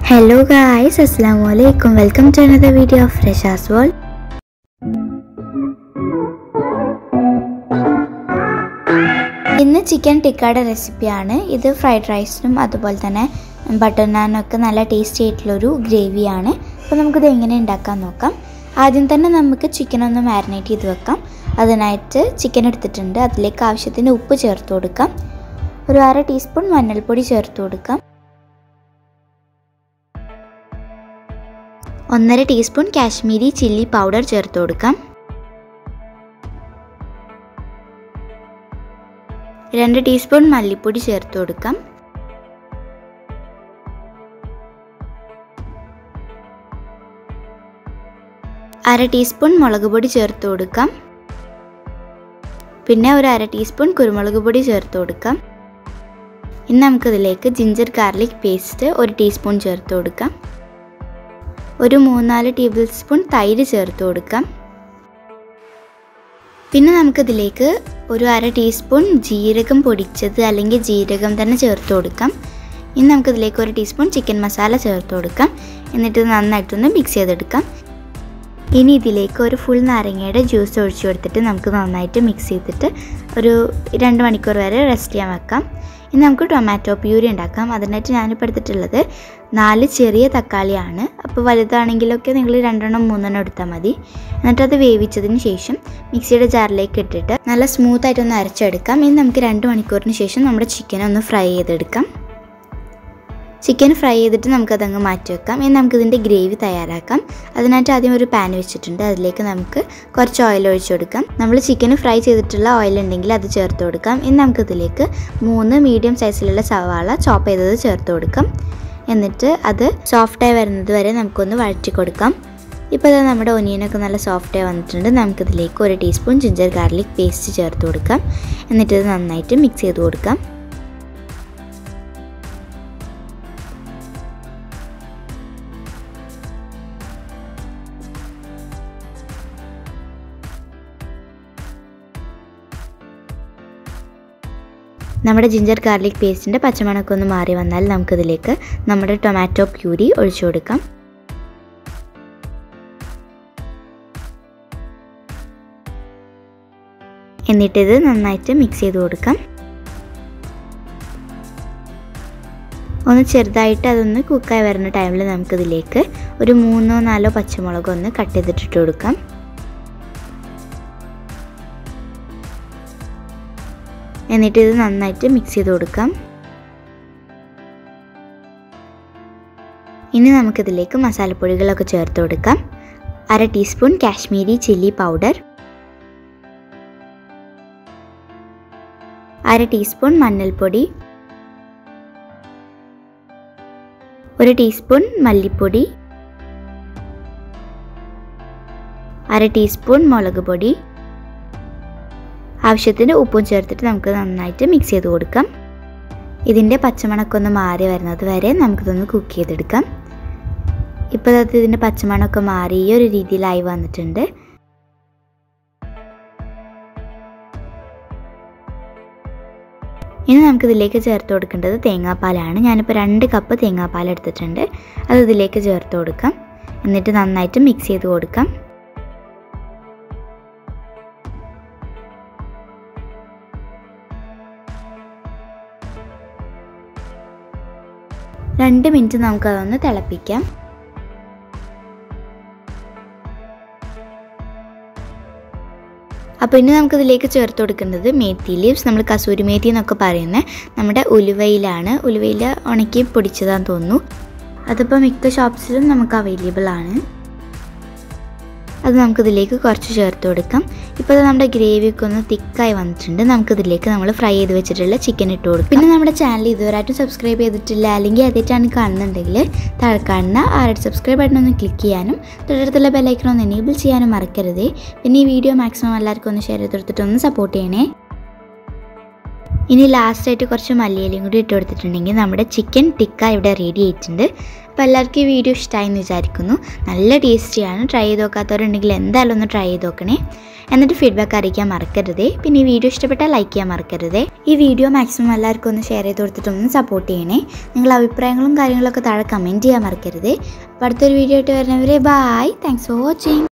hello guys അസ്സാം വലൈക്കും welcome to another video of Fresha's world ഇന്ന് ചിക്കൻ ടിക്കയുടെ റെസിപ്പിയാണ് ഇത് ഫ്രൈഡ് റൈസിനും അതുപോലെ തന്നെ ബട്ടർ നാനൊക്കെ നല്ല ടേസ്റ്റി ആയിട്ടുള്ളൊരു ഗ്രേവിയാണ് അപ്പോൾ നമുക്കിത് എങ്ങനെ ഉണ്ടാക്കാൻ നോക്കാം ആദ്യം തന്നെ നമുക്ക് ചിക്കൻ ഒന്ന് മാരിനേറ്റ് ചെയ്ത് വെക്കാം അതിനായിട്ട് ചിക്കൻ എടുത്തിട്ടുണ്ട് അതിലേക്ക് ആവശ്യത്തിന് ഉപ്പ് ചേർത്ത് കൊടുക്കാം ഒരു അര ടീസ്പൂൺ മഞ്ഞൾപ്പൊടി ചേർത്ത് കൊടുക്കാം ഒന്നര ടീസ്പൂൺ കാശ്മീരി ചില്ലി പൗഡർ ചേർത്ത് കൊടുക്കാം രണ്ട് ടീസ്പൂൺ മല്ലിപ്പൊടി ചേർത്ത് കൊടുക്കാം അര ടീസ്പൂൺ മുളക് പൊടി ചേർത്ത് കൊടുക്കാം പിന്നെ ഒരു അര ടീസ്പൂൺ കുരുമുളക് പൊടി ചേർത്ത് കൊടുക്കാം ഇനി നമുക്കിതിലേക്ക് ജിഞ്ചർ ഗാർലിക് പേസ്റ്റ് ഒരു ടീസ്പൂൺ ചേർത്ത് കൊടുക്കാം ഒരു മൂന്നാല് ടേബിൾ സ്പൂൺ തൈര് ചേർത്ത് കൊടുക്കാം പിന്നെ നമുക്കിതിലേക്ക് ഒരു അര ടീസ്പൂൺ ജീരകം പൊടിച്ചത് അല്ലെങ്കിൽ ജീരകം തന്നെ ചേർത്ത് കൊടുക്കാം ഇനി നമുക്കിതിലേക്ക് ഒരു ടീസ്പൂൺ ചിക്കൻ മസാല ചേർത്ത് കൊടുക്കാം എന്നിട്ട് നന്നായിട്ടൊന്ന് മിക്സ് ചെയ്തെടുക്കാം ഇനി ഇതിലേക്ക് ഒരു ഫുൾ നാരങ്ങയുടെ ജ്യൂസ് ഒഴിച്ചു കൊടുത്തിട്ട് നമുക്ക് നന്നായിട്ട് മിക്സ് ചെയ്തിട്ട് ഒരു രണ്ട് മണിക്കൂർ വരെ റെസ്റ്റ് ചെയ്യാൻ വെക്കാം ഇനി നമുക്ക് ടൊമാറ്റോ പ്യൂരി ഉണ്ടാക്കാം അതിനായിട്ട് ഞാനിപ്പോൾ എടുത്തിട്ടുള്ളത് നാല് ചെറിയ തക്കാളിയാണ് അപ്പോൾ വലുതാണെങ്കിലൊക്കെ നിങ്ങൾ രണ്ടെണ്ണം മൂന്നെണ്ണം എടുത്താൽ മതി എന്നിട്ട് അത് വേവിച്ചതിന് ശേഷം മിക്സിയുടെ ജാറിലേക്ക് ഇട്ടിട്ട് നല്ല സ്മൂത്ത് ആയിട്ടൊന്ന് അരച്ചെടുക്കാം ഇനി നമുക്ക് രണ്ട് മണിക്കൂറിന് ശേഷം നമ്മുടെ ചിക്കൻ ഒന്ന് ഫ്രൈ ചെയ്തെടുക്കാം ചിക്കൻ ഫ്രൈ ചെയ്തിട്ട് നമുക്കതങ്ങ് മാറ്റി വെക്കാം ഇനി നമുക്കിതിൻ്റെ ഗ്രേവി തയ്യാറാക്കാം അതിനായിട്ട് ആദ്യം ഒരു പാൻ വെച്ചിട്ടുണ്ട് അതിലേക്ക് നമുക്ക് കുറച്ച് ഓയിൽ ഒഴിച്ചു കൊടുക്കാം നമ്മൾ ചിക്കൻ ഫ്രൈ ചെയ്തിട്ടുള്ള ഓയിൽ ഉണ്ടെങ്കിൽ അത് ചേർത്ത് കൊടുക്കാം ഇനി നമുക്കിതിലേക്ക് മൂന്ന് മീഡിയം സൈസിലുള്ള സവാള ചോപ്പ് ചെയ്തത് ചേർത്ത് കൊടുക്കാം എന്നിട്ട് അത് സോഫ്റ്റായി വരുന്നത് വരെ നമുക്കൊന്ന് വഴറ്റി കൊടുക്കാം ഇപ്പോൾ അത് നമ്മുടെ ഒനിയനൊക്കെ നല്ല സോഫ്റ്റായി വന്നിട്ടുണ്ട് നമുക്കിതിലേക്ക് ഒരു ടീസ്പൂൺ ജിഞ്ചർ ഗാർലിക് പേസ്റ്റ് ചേർത്ത് കൊടുക്കാം എന്നിട്ട് ഇത് നന്നായിട്ട് മിക്സ് ചെയ്ത് കൊടുക്കാം നമ്മുടെ ജിഞ്ചർ ഗാർലിക് പേസ്റ്റിൻ്റെ പച്ചമണക്കം ഒന്ന് മാറി വന്നാൽ നമുക്കിതിലേക്ക് നമ്മുടെ ടൊമാറ്റോ പ്യൂരി ഒഴിച്ചു കൊടുക്കാം എന്നിട്ടിത് നന്നായിട്ട് മിക്സ് ചെയ്ത് കൊടുക്കാം ഒന്ന് ചെറുതായിട്ട് അതൊന്ന് കുക്കായി വരുന്ന ടൈമിൽ നമുക്കിതിലേക്ക് ഒരു മൂന്നോ നാലോ പച്ചമുളക് ഒന്ന് കട്ട് ചെയ്തിട്ടിട്ട് കൊടുക്കാം എന്നിട്ട് ഇത് നന്നായിട്ട് മിക്സ് ചെയ്ത് കൊടുക്കാം ഇനി നമുക്കിതിലേക്ക് മസാലപ്പൊടികളൊക്കെ ചേർത്ത് കൊടുക്കാം അര ടീസ്പൂൺ കാശ്മീരി ചില്ലി പൗഡർ അര ടീസ്പൂൺ മഞ്ഞൾപ്പൊടി ഒരു ടീസ്പൂൺ മല്ലിപ്പൊടി അര ടീസ്പൂൺ മുളക് പൊടി ആവശ്യത്തിന് ഉപ്പും ചേർത്തിട്ട് നമുക്ക് നന്നായിട്ട് മിക്സ് ചെയ്ത് കൊടുക്കാം ഇതിൻ്റെ പച്ചമണക്കൊന്ന് മാറി വരുന്നത് വരെ നമുക്കിതൊന്ന് കുക്ക് ചെയ്തെടുക്കാം ഇപ്പോൾ അത് ഇതിൻ്റെ പച്ചമണമൊക്കെ മാറി ഈ ഒരു രീതിയിലായി വന്നിട്ടുണ്ട് ഇനി നമുക്കിതിലേക്ക് ചേർത്ത് കൊടുക്കേണ്ടത് തേങ്ങാപ്പാലാണ് ഞാനിപ്പോൾ രണ്ട് കപ്പ് തേങ്ങാപ്പാൽ എടുത്തിട്ടുണ്ട് അത് ഇതിലേക്ക് ചേർത്ത് കൊടുക്കാം എന്നിട്ട് നന്നായിട്ട് മിക്സ് ചെയ്ത് കൊടുക്കാം രണ്ട് മിനിറ്റ് നമുക്കതൊന്ന് തിളപ്പിക്കാം അപ്പോൾ ഇനി നമുക്കിതിലേക്ക് ചേർത്ത് കൊടുക്കേണ്ടത് മേത്തി ലീവ്സ് നമ്മൾ കസൂരി മേത്തി എന്നൊക്കെ പറയുന്നത് നമ്മുടെ ഉലുവയിലാണ് ഉലുവയിൽ ഉണക്കി പൊടിച്ചതാന്ന് തോന്നുന്നു അതിപ്പോൾ മിക്ക ഷോപ്സിലും നമുക്ക് അവൈലബിൾ ആണ് അത് നമുക്കിതിലേക്ക് കുറച്ച് ചേർത്ത് കൊടുക്കാം ഇപ്പോൾ നമ്മുടെ ഗ്രേവിയൊക്കെ ഒന്ന് തിക്കായി വന്നിട്ടുണ്ട് നമുക്കിതിലേക്ക് നമ്മൾ ഫ്രൈ ചെയ്ത് വെച്ചിട്ടുള്ള ചിക്കൻ ഇട്ട് കൊടുക്കും പിന്നെ നമ്മുടെ ചാനൽ ഇതുവരെയായിട്ടും സബ്സ്ക്രൈബ് ചെയ്തിട്ടില്ല അല്ലെങ്കിൽ ആദ്യമായിട്ടാണ് കാണുന്നുണ്ടെങ്കിൽ താഴെ കാണുന്ന ആ റെഡ് സബ്സ്ക്രൈബ് ബട്ടൺ ഒന്ന് ക്ലിക്ക് ചെയ്യാനും തൊട്ടടുത്തുള്ള ബെല്ലൈക്കൺ ഒന്ന് എനേബിൾ ചെയ്യാനും മറക്കരുത് പിന്നെ ഈ വീഡിയോ മാക്സിമം എല്ലാവർക്കും ഒന്ന് ഷെയർ ചെയ്ത് കൊടുത്തിട്ട് ഒന്ന് സപ്പോർട്ട് ചെയ്യണേ ഇനി ലാസ്റ്റായിട്ട് കുറച്ച് മല്ലിയിലയും കൂടി ഇട്ട് കൊടുത്തിട്ടുണ്ടെങ്കിൽ നമ്മുടെ ചിക്കൻ ടിക്ക ഇവിടെ റെഡി ആയിട്ടുണ്ട് അപ്പോൾ എല്ലാവർക്കും ഈ വീഡിയോ ഇഷ്ടമായി എന്ന് വിചാരിക്കുന്നു നല്ല ടേസ്റ്റിയാണ് ട്രൈ ചെയ്ത് നോക്കാത്തവരുണ്ടെങ്കിൽ എന്തായാലും ഒന്ന് ട്രൈ ചെയ്ത് നോക്കണേ എന്നിട്ട് ഫീഡ്ബാക്ക് അറിയിക്കാൻ മറക്കരുതേ പിന്നെ ഈ വീഡിയോ ഇഷ്ടപ്പെട്ടാൽ ലൈക്ക് ചെയ്യാൻ മറക്കരുതേ ഈ വീഡിയോ മാക്സിമം എല്ലാവർക്കും ഒന്ന് ഷെയർ ചെയ്ത് കൊടുത്തിട്ടൊന്ന് സപ്പോർട്ട് ചെയ്യണേ നിങ്ങളുടെ അഭിപ്രായങ്ങളും കാര്യങ്ങളൊക്കെ താഴെ കമൻറ്റ് ചെയ്യാൻ മറക്കരുതേ അപ്പോൾ അടുത്തൊരു വീഡിയോ ആയിട്ട് വരുന്നവരെ ബായ് താങ്ക്സ് ഫോർ വാച്ചിങ്